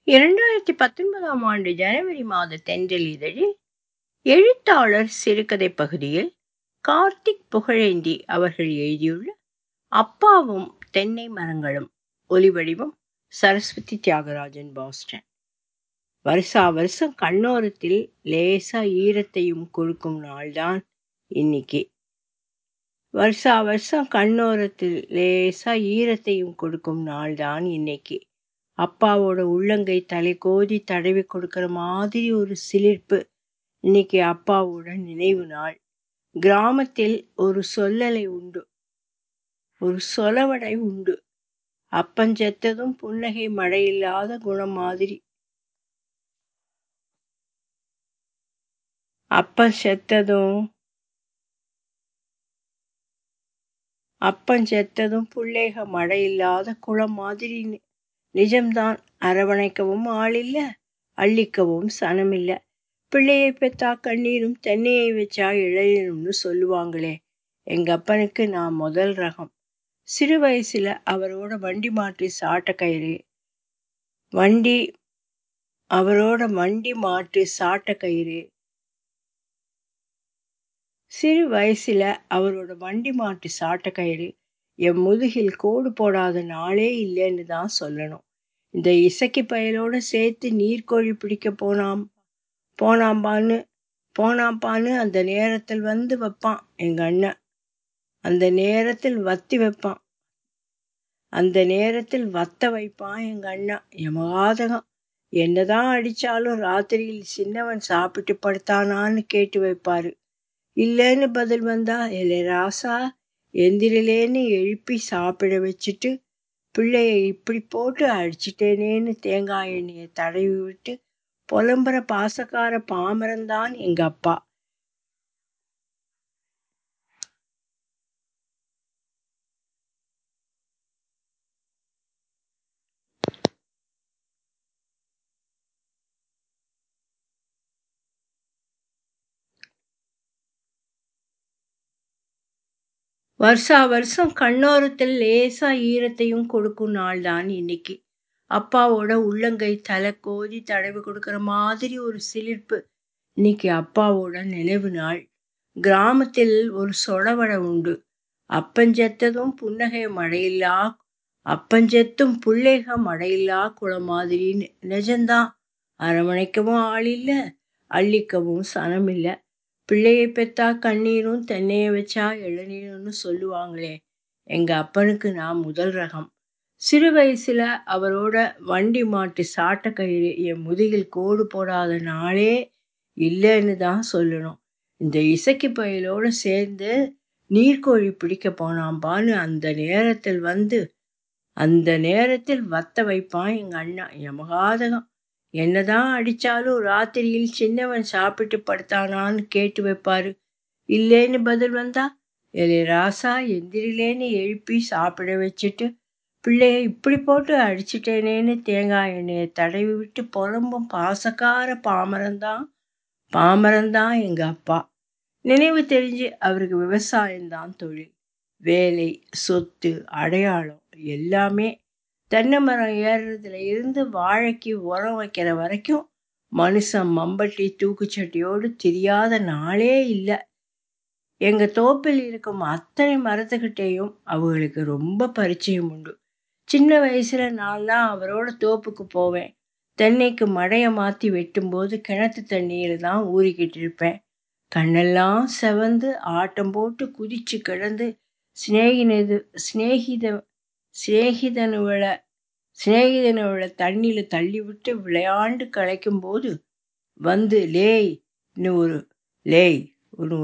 இரண்டாயிரத்தி பத்தொன்பதாம் ஆண்டு ஜனவரி மாத தென்றல் இதழில் எழுத்தாளர் சிறுகதை பகுதியில் கார்த்திக் புகழேந்தி அவர்கள் எழுதியுள்ள அப்பாவும் தென்னை மரங்களும் ஒலிவடிவம் சரஸ்வதி தியாகராஜன் பாஸ்டன் வருஷா வருஷம் கண்ணோரத்தில் லேசா ஈரத்தையும் கொடுக்கும் நாள்தான் இன்னைக்கு வருஷா வருஷம் கண்ணோரத்தில் லேசா ஈரத்தையும் கொடுக்கும் நாள்தான் இன்னைக்கு அப்பாவோட உள்ளங்கை தலை கோதி தடவி கொடுக்கிற மாதிரி ஒரு சிலிர்ப்பு இன்னைக்கு அப்பாவோட நினைவு நாள் கிராமத்தில் ஒரு சொல்லலை உண்டு ஒரு சொலவடை உண்டு அப்பஞ்செத்ததும் புன்னகை மழையில்லாத குணம் மாதிரி அப்பன் செத்ததும் அப்பன் செத்ததும் புள்ளேக மழையில்லாத குளம் மாதிரி நிஜம்தான் அரவணைக்கவும் ஆளில்ல அள்ளிக்கவும் சனமில்ல பிள்ளையை பெத்தா கண்ணீரும் தென்னையை வச்சா இளையனும்னு சொல்லுவாங்களே எங்க அப்பனுக்கு நான் முதல் ரகம் சிறு வயசுல அவரோட வண்டி மாற்றி சாட்ட கயிறு வண்டி அவரோட வண்டி மாட்டு சாட்ட கயிறு சிறு வயசுல அவரோட வண்டி மாட்டு சாட்ட கயிறு என் முதுகில் கோடு போடாத நாளே இல்லைன்னு தான் சொல்லணும் இந்த இசக்கி பயலோட சேர்த்து நீர்க்கோழி பிடிக்க போனாம் போனாம்பான்னு போனாம்பான்னு அந்த நேரத்தில் வந்து வைப்பான் எங்க அண்ணன் அந்த நேரத்தில் வத்தி வைப்பான் அந்த நேரத்தில் வத்த வைப்பான் எங்க அண்ணா யமகாதகம் என்னதான் அடிச்சாலும் ராத்திரியில் சின்னவன் சாப்பிட்டு படுத்தானான்னு கேட்டு வைப்பாரு இல்லைன்னு பதில் வந்தா இல்லை ராசா எந்திரிலேன்னு எழுப்பி சாப்பிட வச்சுட்டு பிள்ளைய இப்படி போட்டு அடிச்சிட்டேனேன்னு தேங்காய் எண்ணெயை தடவி விட்டு புலம்புற பாசக்கார பாமரன்தான் எங்க அப்பா வருஷா வருஷம் கண்ணோரத்தில் லேசா ஈரத்தையும் கொடுக்கும் நாள் தான் இன்னைக்கு அப்பாவோட உள்ளங்கை தலை கோதி தடவி கொடுக்கிற மாதிரி ஒரு சிலிர்ப்பு இன்னைக்கு அப்பாவோட நினைவு நாள் கிராமத்தில் ஒரு சொடவடை உண்டு அப்பஞ்செத்ததும் புன்னகை மழையில்லா அப்பஞ்செத்தும் புள்ளேக மழையில்லா குளம் மாதிரின்னு நிஜம்தான் அரவணைக்கவும் ஆள் இல்லை அள்ளிக்கவும் சனமில்லை பிள்ளையை பெத்தா கண்ணீரும் தென்னையை வச்சா இளநீரும்னு சொல்லுவாங்களே எங்க அப்பனுக்கு நான் முதல் ரகம் சிறு வயசுல அவரோட வண்டி மாட்டு சாட்ட கயிறு என் முதுகில் கோடு போடாத நாளே இல்லைன்னு தான் சொல்லணும் இந்த இசக்கி பயலோட சேர்ந்து நீர்க்கோழி பிடிக்க போனாம்பான்னு அந்த நேரத்தில் வந்து அந்த நேரத்தில் வத்த வைப்பான் எங்க அண்ணா யமகாதகம் என்னதான் அடிச்சாலும் ராத்திரியில் சின்னவன் சாப்பிட்டு படுத்தானான்னு கேட்டு வைப்பாரு இல்லேன்னு பதில் வந்தா எலே ராசா எந்திரிலேன்னு எழுப்பி சாப்பிட வச்சுட்டு பிள்ளைய இப்படி போட்டு அடிச்சிட்டேனேன்னு தேங்காய் எண்ணெயை தடவி விட்டு புலம்பும் பாசக்கார பாமரன்தான் பாமரன்தான் எங்க அப்பா நினைவு தெரிஞ்சு அவருக்கு விவசாயம்தான் தொழில் வேலை சொத்து அடையாளம் எல்லாமே தென்னை மரம் ஏறுறதுல இருந்து வாழைக்கு உரம் வைக்கிற வரைக்கும் மனுஷன் மம்பட்டி தூக்குச்சட்டியோடு தெரியாத நாளே இல்லை எங்க தோப்பில் இருக்கும் அத்தனை மரத்துக்கிட்டேயும் அவங்களுக்கு ரொம்ப பரிச்சயம் உண்டு சின்ன வயசுல நான்லாம் அவரோட தோப்புக்கு போவேன் தென்னைக்கு மழையை மாற்றி வெட்டும்போது கிணத்து தண்ணியில் தான் ஊறிக்கிட்டு இருப்பேன் கண்ணெல்லாம் செவந்து ஆட்டம் போட்டு குதிச்சு கிடந்து சிநேகினது சிநேகித சிநேகிதனுவளை சிநேகிதனுவளை தண்ணியில் தள்ளி விட்டு விளையாண்டு களைக்கும் போது வந்து லேய் இன்னும் ஒரு லேய் ஒரு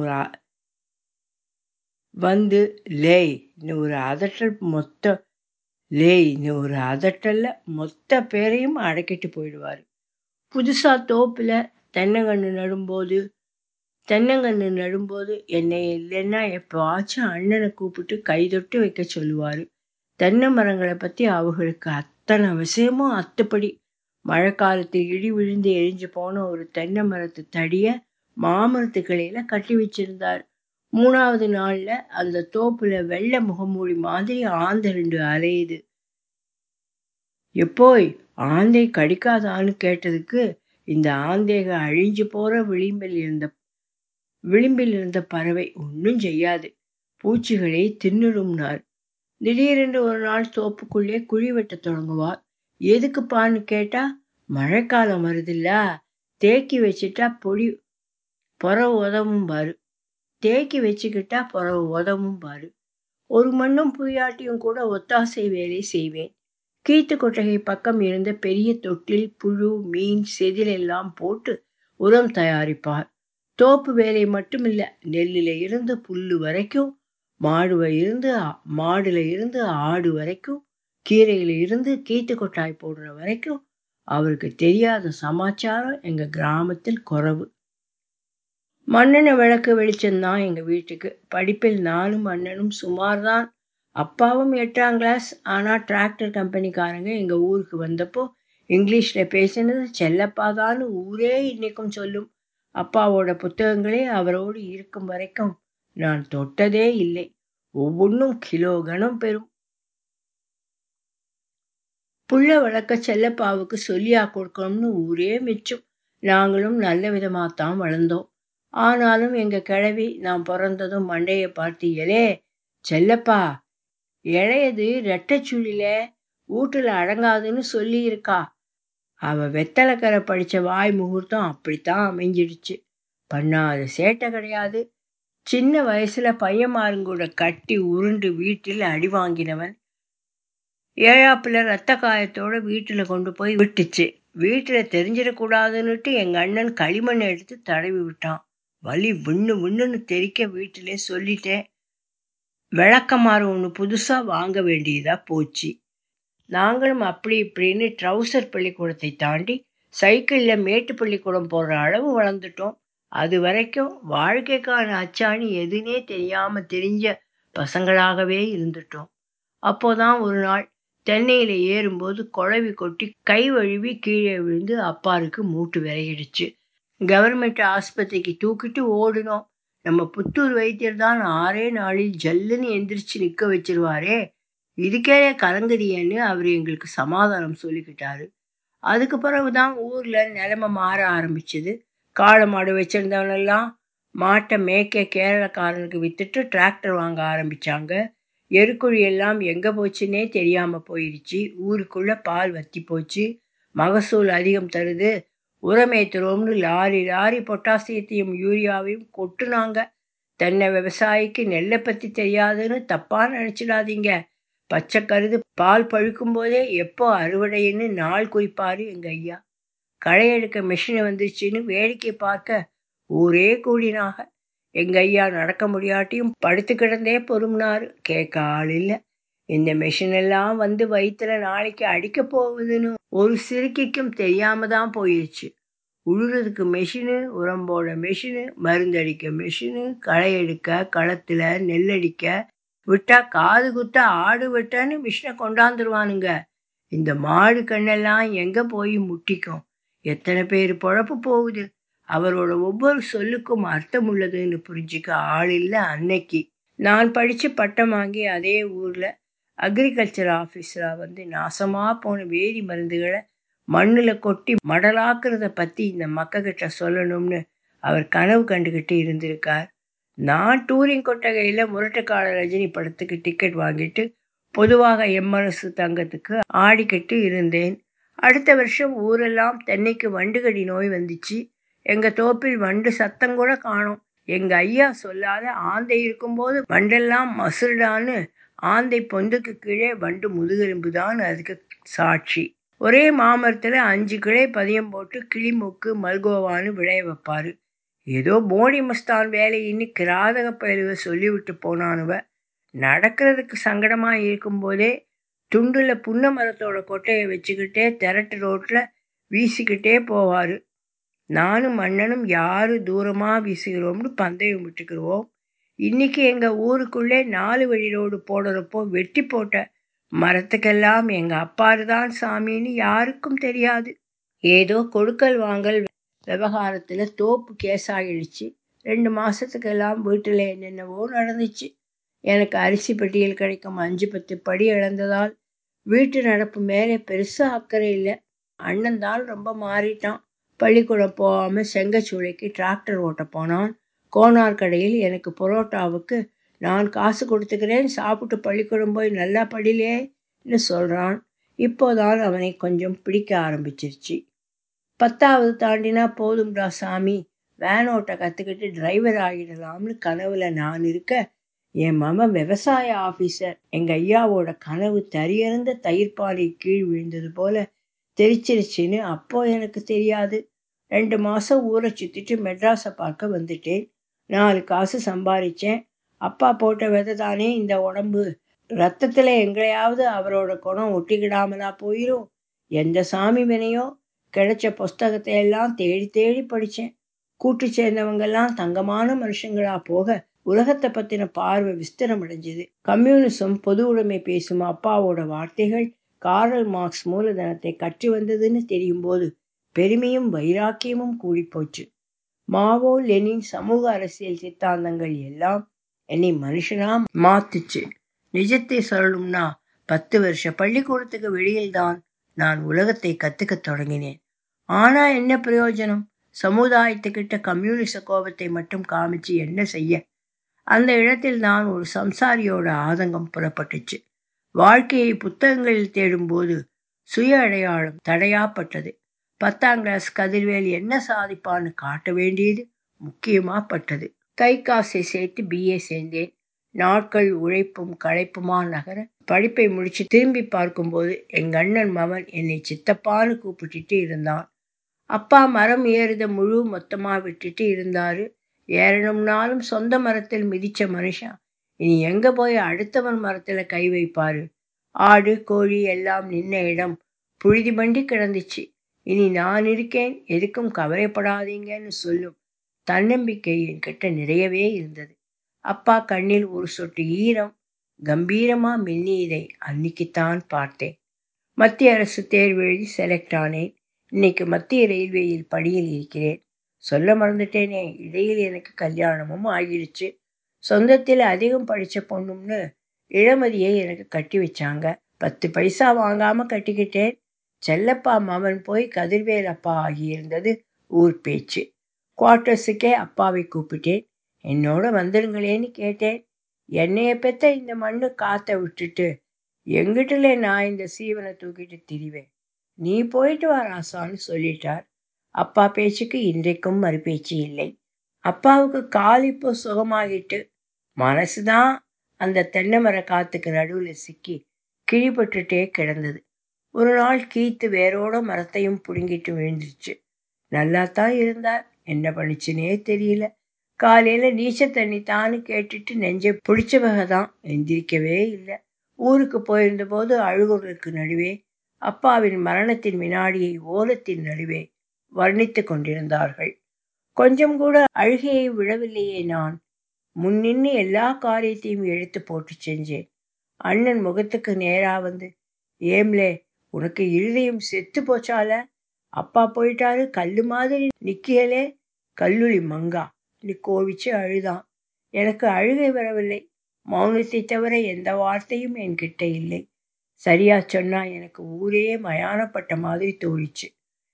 வந்து லேய் இன்னும் ஒரு அதட்டல் மொத்த லேய் இன்னும் ஒரு அதட்டல்ல மொத்த பேரையும் அடக்கிட்டு போயிடுவார் புதுசா தோப்புல தென்னங்கன்று நடும்போது தென்னங்கன்று நடும்போது என்னை இல்லைன்னா எப்போவாச்சும் அண்ணனை கூப்பிட்டு கைதொட்டு வைக்க சொல்லுவார் தென்னை மரங்களை பற்றி அவங்களுக்கு அத்தனை விஷயமும் அத்துப்படி மழை காலத்தில் இடி விழுந்து எரிஞ்சு போன ஒரு தென்னை மரத்து தடியை மாமரத்து கிளையில கட்டி வச்சிருந்தார் மூணாவது நாள்ல அந்த தோப்புல வெள்ளை முகமூடி மாதிரி ஆந்த ரெண்டு அலையுது எப்போய் ஆந்தை கடிக்காதான்னு கேட்டதுக்கு இந்த ஆந்தைக அழிஞ்சு போற விளிம்பில் இருந்த விளிம்பில் இருந்த பறவை ஒன்றும் செய்யாது பூச்சிகளை தின்னுடும்னார் திடீரென்று ஒரு நாள் தோப்புக்குள்ளே குழி வெட்ட தொடங்குவார் எதுக்குப்பான்னு கேட்டா மழைக்காலம் வருதில்ல தேக்கி வச்சிட்டா பொடி புறவு உதவும் பாரு தேக்கி வச்சுக்கிட்டா புறவு உதவும் பாரு ஒரு மண்ணும் புரியாட்டியும் கூட ஒத்தாசை வேலை செய்வேன் கீத்து கொட்டகை பக்கம் இருந்த பெரிய தொட்டில் புழு மீன் செதில் எல்லாம் போட்டு உரம் தயாரிப்பார் தோப்பு வேலை மட்டும் இல்ல நெல்லுல இருந்து புல்லு வரைக்கும் மாடுவ இருந்து மாடுல இருந்து ஆடு வரைக்கும் கீரையில இருந்து கீத்து கொட்டாய் போடுற வரைக்கும் அவருக்கு தெரியாத சமாச்சாரம் எங்க கிராமத்தில் குறவு மண்ணெண்ணெய் விளக்கு வெளிச்சம்தான் எங்க வீட்டுக்கு படிப்பில் நானும் அண்ணனும் சுமார் தான் அப்பாவும் எட்டாம் கிளாஸ் ஆனா டிராக்டர் கம்பெனிக்காரங்க எங்க ஊருக்கு வந்தப்போ இங்கிலீஷ்ல பேசினது செல்லப்பாதான்னு ஊரே இன்னைக்கும் சொல்லும் அப்பாவோட புத்தகங்களே அவரோடு இருக்கும் வரைக்கும் நான் தொட்டதே இல்லை ஒவ்வொன்றும் கிலோ கணம் பெறும் புள்ள வளர்க்க செல்லப்பாவுக்கு சொல்லியா கொடுக்கணும்னு ஊரே மிச்சம் நாங்களும் நல்ல விதமாத்தான் வளர்ந்தோம் ஆனாலும் எங்க கிழவி நான் பிறந்ததும் மண்டைய பார்த்து எலே செல்லப்பா இளையது ரெட்டச்சுள்ளில வீட்டுல அடங்காதுன்னு சொல்லி இருக்கா அவ வெத்தலைக்கரை படிச்ச வாய் முகூர்த்தம் அப்படித்தான் அமைஞ்சிடுச்சு பண்ணாத சேட்டை கிடையாது சின்ன வயசுல பையன்மாருங்கூட கட்டி உருண்டு வீட்டில் அடி வாங்கினவன் ஏழாப்புல ரத்த காயத்தோட வீட்டுல கொண்டு போய் விட்டுச்சு வீட்டுல தெரிஞ்சிடக்கூடாதுன்னுட்டு எங்க அண்ணன் களிமண் எடுத்து தடவி விட்டான் வலி விண்ணு விண்ணுன்னு தெரிக்க வீட்டிலே சொல்லிட்டேன் விளக்கமாறு ஒன்று புதுசா வாங்க வேண்டியதா போச்சு நாங்களும் அப்படி இப்படின்னு ட்ரௌசர் பள்ளிக்கூடத்தை தாண்டி சைக்கிள்ல மேட்டு பள்ளிக்கூடம் போடுற அளவு வளர்ந்துட்டோம் அது வரைக்கும் வாழ்க்கைக்கான அச்சாணி எதுனே தெரியாம தெரிஞ்ச பசங்களாகவே இருந்துட்டோம் அப்போதான் ஒரு நாள் தென்னையில ஏறும்போது குழவி கொட்டி கை வழுவி கீழே விழுந்து அப்பாருக்கு மூட்டு விரையிடுச்சு கவர்மெண்ட் ஆஸ்பத்திரிக்கு தூக்கிட்டு ஓடினோம் நம்ம புத்தூர் வைத்தியர் தான் ஆறே நாளில் ஜல்லுன்னு எந்திரிச்சு நிக்க வச்சிருவாரே இதுக்கே கலங்குறியன்னு அவர் எங்களுக்கு சமாதானம் சொல்லிக்கிட்டாரு அதுக்கு பிறகுதான் ஊர்ல நிலைமை மாற ஆரம்பிச்சது காளை மாடு வச்சிருந்தவனெல்லாம் மாட்டை மேய்க்க கேரளக்காரனுக்கு வித்துட்டு டிராக்டர் வாங்க ஆரம்பிச்சாங்க எருக்குழி எல்லாம் எங்க போச்சுன்னே தெரியாம போயிடுச்சு ஊருக்குள்ள பால் வத்தி போச்சு மகசூல் அதிகம் தருது உரமேத்துறோம்னு லாரி லாரி பொட்டாசியத்தையும் யூரியாவையும் கொட்டுனாங்க தென்னை விவசாயிக்கு நெல்லை பத்தி தெரியாதுன்னு தப்பா நினைச்சிடாதீங்க பச்சை கருது பால் பழுக்கும் போதே எப்போ அறுவடைன்னு நாள் குறிப்பாரு எங்க ஐயா களை எடுக்க மிஷின் வந்துச்சுன்னு வேடிக்கை பார்க்க ஊரே கூடினாக எங்க ஐயா நடக்க முடியாட்டியும் படுத்து கிடந்தே பொறும்னாரு கேட்க ஆள் இல்லை இந்த மிஷின் எல்லாம் வந்து வயிற்றுல நாளைக்கு அடிக்க போகுதுன்னு ஒரு சிறுக்கிக்கும் தெரியாம தான் போயிடுச்சு உழுறதுக்கு மெஷினு உரம் போட மெஷினு மருந்தடிக்க மெஷினு களை எடுக்க களத்துல நெல்லடிக்க விட்டா காது குத்த ஆடு வெட்டன்னு மிஷினை கொண்டாந்துருவானுங்க இந்த மாடு கண்ணெல்லாம் எங்க போய் முட்டிக்கும் எத்தனை பேர் பொழப்பு போகுது அவரோட ஒவ்வொரு சொல்லுக்கும் அர்த்தம் உள்ளதுன்னு புரிஞ்சுக்க ஆள் இல்லை அன்னைக்கு நான் படிச்சு பட்டம் வாங்கி அதே ஊர்ல அக்ரிகல்ச்சர் ஆஃபீஸரா வந்து நாசமா போன வேதி மருந்துகளை மண்ணுல கொட்டி மடலாக்குறத பத்தி இந்த மக்கக்கிட்ட சொல்லணும்னு அவர் கனவு கண்டுகிட்டு இருந்திருக்கார் நான் டூரிங் கொட்டகையில முரட்டுக்கால ரஜினி படத்துக்கு டிக்கெட் வாங்கிட்டு பொதுவாக எம்என்எஸ் தங்கத்துக்கு ஆடிக்கிட்டு இருந்தேன் அடுத்த வருஷம் ஊரெல்லாம் தென்னைக்கு வண்டுகடி நோய் வந்துச்சு எங்க தோப்பில் வண்டு சத்தம் கூட காணோம் எங்க ஐயா சொல்லாத ஆந்தை இருக்கும்போது வண்டெல்லாம் மசுடான்னு ஆந்தை பொந்துக்கு கீழே வண்டு முதுகெலும்பு தான் அதுக்கு சாட்சி ஒரே மாமரத்துல அஞ்சு கிளை பதியம் போட்டு கிளிமூக்கு மல்கோவான்னு விளைய வைப்பாரு ஏதோ போடி மஸ்தான் வேலையின்னு கிராதக பயிலுவ சொல்லிவிட்டு போனானுவ நடக்கிறதுக்கு சங்கடமா இருக்கும்போதே துண்டுல புன்ன மரத்தோட கொட்டையை வச்சுக்கிட்டே திரட்டு ரோட்ல வீசிக்கிட்டே போவாரு நானும் மன்னனும் யாரு தூரமா வீசுகிறோம்னு பந்தயம் விட்டுக்கிடுவோம் இன்னைக்கு எங்க ஊருக்குள்ளே நாலு வழி ரோடு போடுறப்போ வெட்டி போட்ட மரத்துக்கெல்லாம் எங்க அப்பாரு தான் சாமின்னு யாருக்கும் தெரியாது ஏதோ கொடுக்கல் வாங்கல் விவகாரத்துல தோப்பு கேஸாகிடுச்சு ரெண்டு மாசத்துக்கெல்லாம் வீட்டுல என்னென்னவோ நடந்துச்சு எனக்கு அரிசி பெட்டியில் கிடைக்கும் அஞ்சு பத்து படி இழந்ததால் வீட்டு நடப்பு மேலே பெருசா அக்கறை இல்லை அண்ணன் தான் ரொம்ப மாறிட்டான் பள்ளிக்கூடம் போகாம செங்கச்சூளைக்கு டிராக்டர் ஓட்ட போனான் கோனார் கடையில் எனக்கு புரோட்டாவுக்கு நான் காசு கொடுத்துக்கிறேன் சாப்பிட்டு பள்ளிக்கூடம் போய் நல்லா படிலேன்னு சொல்கிறான் இப்போதான் அவனை கொஞ்சம் பிடிக்க ஆரம்பிச்சிருச்சு பத்தாவது தாண்டினா போதும்டா சாமி வேன் ஓட்ட கற்றுக்கிட்டு டிரைவர் ஆகிடலாம்னு கனவுல நான் இருக்க என் மகன் விவசாய ஆஃபீஸர் எங்கள் ஐயாவோட கனவு தரியறந்த தயிர்பாலை கீழ் விழுந்தது போல தெரிச்சிருச்சுன்னு அப்போ எனக்கு தெரியாது ரெண்டு மாதம் ஊரை சுற்றிட்டு மெட்ராஸை பார்க்க வந்துட்டேன் நாலு காசு சம்பாதிச்சேன் அப்பா போட்ட விதை தானே இந்த உடம்பு ரத்தத்தில் எங்களையாவது அவரோட குணம் ஒட்டிக்கிடாமலா போயிடும் எந்த சாமி வினையோ கிடைச்ச புஸ்தகத்தை எல்லாம் தேடி தேடி படித்தேன் கூட்டு சேர்ந்தவங்கெல்லாம் தங்கமான மனுஷங்களா போக உலகத்தை பற்றின பார்வை விஸ்தரம் அடைஞ்சது கம்யூனிசம் பொது உடைமை பேசும் அப்பாவோட வார்த்தைகள் காரல் மார்க்ஸ் மூலதனத்தை கற்றி வந்ததுன்னு தெரியும் போது பெருமையும் வைராக்கியமும் கூடிப்போச்சு மாவோ லெனின் சமூக அரசியல் சித்தாந்தங்கள் எல்லாம் என்னை மனுஷனா மாத்துச்சு நிஜத்தை சொல்லணும்னா பத்து வருஷ பள்ளிக்கூடத்துக்கு வெளியில்தான் நான் உலகத்தை கத்துக்க தொடங்கினேன் ஆனா என்ன பிரயோஜனம் சமுதாயத்துக்கிட்ட கம்யூனிச கோபத்தை மட்டும் காமிச்சு என்ன செய்ய அந்த இடத்தில் நான் ஒரு சம்சாரியோட ஆதங்கம் புறப்பட்டுச்சு வாழ்க்கையை புத்தகங்களில் தேடும்போது சுய அடையாளம் தடையாப்பட்டது பத்தாம் கிளாஸ் கதிர்வேல் என்ன சாதிப்பான்னு காட்ட வேண்டியது முக்கியமாப்பட்டது கை காசை சேர்த்து பிஏ சேர்ந்தேன் நாட்கள் உழைப்பும் களைப்புமா நகர படிப்பை முடிச்சு திரும்பி பார்க்கும்போது எங்க அண்ணன் மவன் என்னை சித்தப்பான்னு கூப்பிட்டுட்டு இருந்தான் அப்பா மரம் ஏறுத முழு மொத்தமா விட்டுட்டு இருந்தாரு ஏறணும்னாலும் சொந்த மரத்தில் மிதிச்ச மனுஷன் இனி எங்க போய் அடுத்தவன் மரத்துல கை வைப்பாரு ஆடு கோழி எல்லாம் நின்ன இடம் புழுதி மண்டி கிடந்துச்சு இனி நான் இருக்கேன் எதுக்கும் கவலைப்படாதீங்கன்னு சொல்லும் தன்னம்பிக்கை என்கிட்ட நிறையவே இருந்தது அப்பா கண்ணில் ஒரு சொட்டு ஈரம் கம்பீரமா மின்னியதை அன்னைக்குத்தான் பார்த்தேன் மத்திய அரசு தேர்வு எழுதி செலக்ட் ஆனேன் இன்னைக்கு மத்திய ரயில்வேயில் பணியில் இருக்கிறேன் சொல்ல மறந்துட்டேனே இடையில் எனக்கு கல்யாணமும் ஆகிடுச்சு சொந்தத்தில் அதிகம் படித்த பொண்ணும்னு இளமதியை எனக்கு கட்டி வச்சாங்க பத்து பைசா வாங்காம கட்டிக்கிட்டேன் செல்லப்பா மவன் போய் கதிர்வேல் அப்பா ஆகியிருந்தது ஊர் பேச்சு குவார்ட்டர்ஸுக்கே அப்பாவை கூப்பிட்டேன் என்னோட வந்துடுங்களேன்னு கேட்டேன் என்னைய பெத்த இந்த மண்ணு காத்த விட்டுட்டு எங்கிட்டல நான் இந்த சீவனை தூக்கிட்டு திரிவேன் நீ போயிட்டு வா ராசான்னு சொல்லிட்டார் அப்பா பேச்சுக்கு இன்றைக்கும் மறுபேச்சு இல்லை அப்பாவுக்கு கால் இப்போ சுகமாகிட்டு மனசுதான் அந்த தென்னை மர காத்துக்கு நடுவில் சிக்கி கிழிபட்டுட்டே கிடந்தது ஒரு நாள் கீத்து வேரோட மரத்தையும் பிடுங்கிட்டு விழுந்துருச்சு நல்லா தான் இருந்தார் என்ன பண்ணிச்சுனே தெரியல காலையில நீச்ச தண்ணி தான்னு கேட்டுட்டு நெஞ்சை பிடிச்சவக தான் எந்திரிக்கவே இல்லை ஊருக்கு போயிருந்த போது அழுகுறதுக்கு நடுவே அப்பாவின் மரணத்தின் வினாடியை ஓலத்தின் நடுவே வர்ணித்து கொண்டிருந்தார்கள் கொஞ்சம் கூட அழுகையை விழவில்லையே நான் முன்னின்னு எல்லா காரியத்தையும் எடுத்து போட்டு செஞ்சேன் அண்ணன் முகத்துக்கு நேரா வந்து ஏம்லே உனக்கு இருதயம் செத்து போச்சால அப்பா போயிட்டாரு கல்லு மாதிரி நிக்கியலே கல்லுளி மங்கா நீ கோவிச்சு அழுதான் எனக்கு அழுகை வரவில்லை மௌனத்தை தவிர எந்த வார்த்தையும் என்கிட்ட இல்லை சரியா சொன்னா எனக்கு ஊரே மயானப்பட்ட மாதிரி தோழிச்சு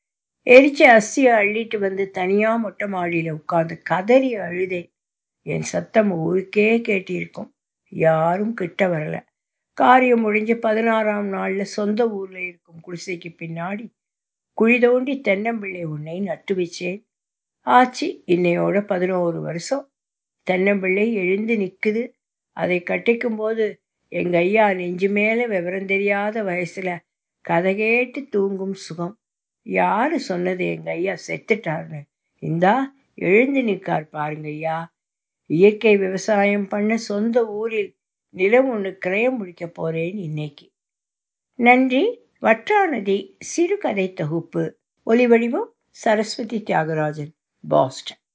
எரிச்ச அஸ்தியை அள்ளிட்டு வந்து தனியா மொட்டை மாடியில உட்கார்ந்து கதறி அழுதேன் என் சத்தம் ஊருக்கே கேட்டிருக்கும் யாரும் கிட்ட வரல காரியம் முடிஞ்சு பதினாறாம் நாள்ல சொந்த ஊர்ல இருக்கும் குடிசைக்கு பின்னாடி குழி தோண்டி தென்னம்பிள்ளை உன்னை நட்டு வச்சேன் ஆச்சு இன்னையோட பதினோரு வருஷம் தென்னம்பிள்ளை எழுந்து நிக்குது அதை கட்டிக்கும் போது எங்க ஐயா நெஞ்சு மேல விவரம் தெரியாத வயசுல கதை கேட்டு தூங்கும் சுகம் யாரு சொன்னது எங்க ஐயா செத்துட்டார்னு இந்தா எழுந்து நிற்கார் பாருங்க ஐயா இயற்கை விவசாயம் பண்ண சொந்த ஊரில் நிலம் ஒன்று கிரயம் முடிக்க போறேன் இன்னைக்கு நன்றி வற்றாநதி சிறுகதை தொகுப்பு ஒலிவடிவம் சரஸ்வதி தியாகராஜன் பாஸ்டன்